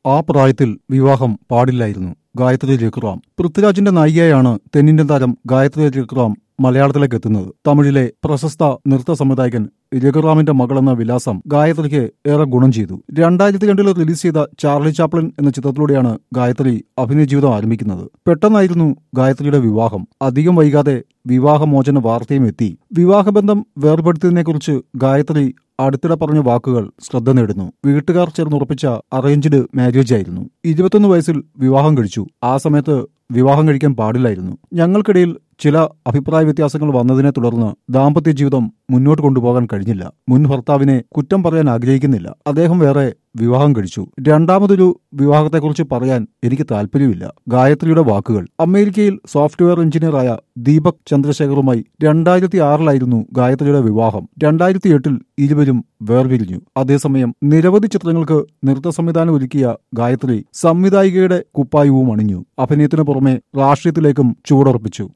ആ പ്രായത്തിൽ വിവാഹം പാടില്ലായിരുന്നു ഗായത്രി രഘുറാം പൃഥ്വിരാജിന്റെ നായികയാണ് തെന്നിന്ത്യൻ താരം ഗായത്രി രഘുറാം മലയാളത്തിലേക്ക് എത്തുന്നത് തമിഴിലെ പ്രശസ്ത നൃത്ത സംവിധായകൻ രഘുറാമിന്റെ മകളെന്ന വിലാസം ഗായത്രിക്ക് ഏറെ ഗുണം ചെയ്തു രണ്ടായിരത്തി രണ്ടിൽ റിലീസ് ചെയ്ത ചാർലി ചാപ്ലിൻ എന്ന ചിത്രത്തിലൂടെയാണ് ഗായത്രി അഭിനയ ജീവിതം ആരംഭിക്കുന്നത് പെട്ടെന്നായിരുന്നു ഗായത്രിയുടെ വിവാഹം അധികം വൈകാതെ വിവാഹമോചന വാർത്തയും എത്തി വിവാഹബന്ധം വേർപെടുത്തിയതിനെക്കുറിച്ച് ഗായത്രി അടുത്തിടെ പറഞ്ഞ വാക്കുകൾ ശ്രദ്ധ നേടുന്നു വീട്ടുകാർ ചേർന്നുറപ്പിച്ച അറേഞ്ച്ഡ് മാരേജ് ആയിരുന്നു ഇരുപത്തൊന്ന് വയസ്സിൽ വിവാഹം കഴിച്ചു ആ സമയത്ത് വിവാഹം കഴിക്കാൻ പാടില്ലായിരുന്നു ഞങ്ങൾക്കിടയിൽ ചില അഭിപ്രായ വ്യത്യാസങ്ങൾ വന്നതിനെ തുടർന്ന് ദാമ്പത്യ ജീവിതം മുന്നോട്ട് കൊണ്ടുപോകാൻ കഴിഞ്ഞില്ല മുൻ ഭർത്താവിനെ കുറ്റം പറയാൻ ആഗ്രഹിക്കുന്നില്ല അദ്ദേഹം വേറെ വിവാഹം കഴിച്ചു രണ്ടാമതൊരു വിവാഹത്തെക്കുറിച്ച് പറയാൻ എനിക്ക് താല്പര്യമില്ല ഗായത്രിയുടെ വാക്കുകൾ അമേരിക്കയിൽ സോഫ്റ്റ്വെയർ എഞ്ചിനീയറായ ദീപക് ചന്ദ്രശേഖറുമായി രണ്ടായിരത്തി ആറിലായിരുന്നു ഗായത്രിയുടെ വിവാഹം രണ്ടായിരത്തി എട്ടിൽ ഇരുവരും വേർപിരിഞ്ഞു അതേസമയം നിരവധി ചിത്രങ്ങൾക്ക് നൃത്ത സംവിധാനം ഒരുക്കിയ ഗായത്രി സംവിധായികയുടെ കുപ്പായവും അണിഞ്ഞു അഭിനയത്തിനു പുറമെ രാഷ്ട്രീയത്തിലേക്കും ചുവടുറപ്പിച്ചു